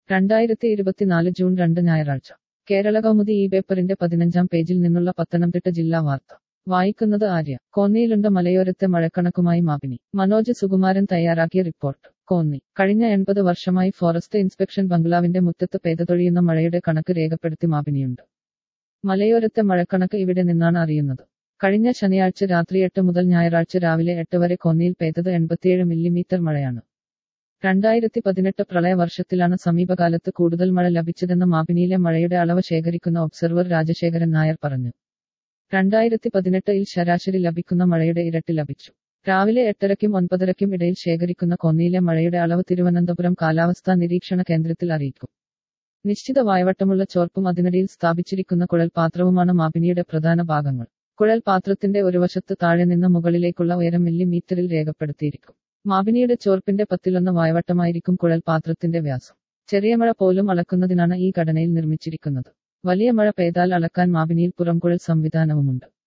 രണ്ടായിരത്തി ഇരുപത്തിനാല് ജൂൺ രണ്ട് ഞായറാഴ്ച കേരള കൗമുദി ഈ പേപ്പറിന്റെ പതിനഞ്ചാം പേജിൽ നിന്നുള്ള പത്തനംതിട്ട ജില്ലാ വാർത്ത വായിക്കുന്നത് ആര്യ കോന്നിയിലുണ്ട് മലയോരത്തെ മഴക്കണക്കുമായി മാപിനി മനോജ് സുകുമാരൻ തയ്യാറാക്കിയ റിപ്പോർട്ട് കോന്നി കഴിഞ്ഞ എൺപത് വർഷമായി ഫോറസ്റ്റ് ഇൻസ്പെക്ഷൻ ബംഗ്ലാവിന്റെ മുറ്റത്ത് പെയ്തൊഴിയുന്ന മഴയുടെ കണക്ക് രേഖപ്പെടുത്തി മാപിനിയുണ്ട് മലയോരത്തെ മഴക്കണക്ക് ഇവിടെ നിന്നാണ് അറിയുന്നത് കഴിഞ്ഞ ശനിയാഴ്ച രാത്രി എട്ട് മുതൽ ഞായറാഴ്ച രാവിലെ എട്ട് വരെ കോന്നിയിൽ പെയ്തത് എൺപത്തിയേഴ് മില്ലിമീറ്റർ മഴയാണ് രണ്ടായിരത്തി പതിനെട്ട് പ്രളയ വർഷത്തിലാണ് സമീപകാലത്ത് കൂടുതൽ മഴ ലഭിച്ചതെന്ന് മാപിനിയിലെ മഴയുടെ അളവ് ശേഖരിക്കുന്ന ഒബ്സർവർ രാജശേഖരൻ നായർ പറഞ്ഞു രണ്ടായിരത്തി പതിനെട്ടിൽ ശരാശരി ലഭിക്കുന്ന മഴയുടെ ഇരട്ടി ലഭിച്ചു രാവിലെ എട്ടരയ്ക്കും ഒൻപതരയ്ക്കും ഇടയിൽ ശേഖരിക്കുന്ന കൊന്നിയിലെ മഴയുടെ അളവ് തിരുവനന്തപുരം കാലാവസ്ഥാ നിരീക്ഷണ കേന്ദ്രത്തിൽ അറിയിക്കും നിശ്ചിത വായവട്ടമുള്ള ചോർപ്പും അതിനിടയിൽ സ്ഥാപിച്ചിരിക്കുന്ന കുഴൽ പാത്രവുമാണ് മാപിനിയുടെ പ്രധാന ഭാഗങ്ങൾ കുഴൽ പാത്രത്തിന്റെ ഒരു വശത്ത് താഴെ നിന്ന് മുകളിലേക്കുള്ള ഉയരം മില്ലിമീറ്ററിൽ രേഖപ്പെടുത്തിയിരിക്കും മാപിനിയുടെ ചോർപ്പിന്റെ പത്തിലൊന്ന് വായവട്ടമായിരിക്കും കുഴൽ പാത്രത്തിന്റെ വ്യാസം ചെറിയ മഴ പോലും അളക്കുന്നതിനാണ് ഈ ഘടനയിൽ നിർമ്മിച്ചിരിക്കുന്നത് വലിയ മഴ പെയ്താൽ അളക്കാൻ മാപിനിയിൽ പുറംകുഴൽ സംവിധാനവുമുണ്ട്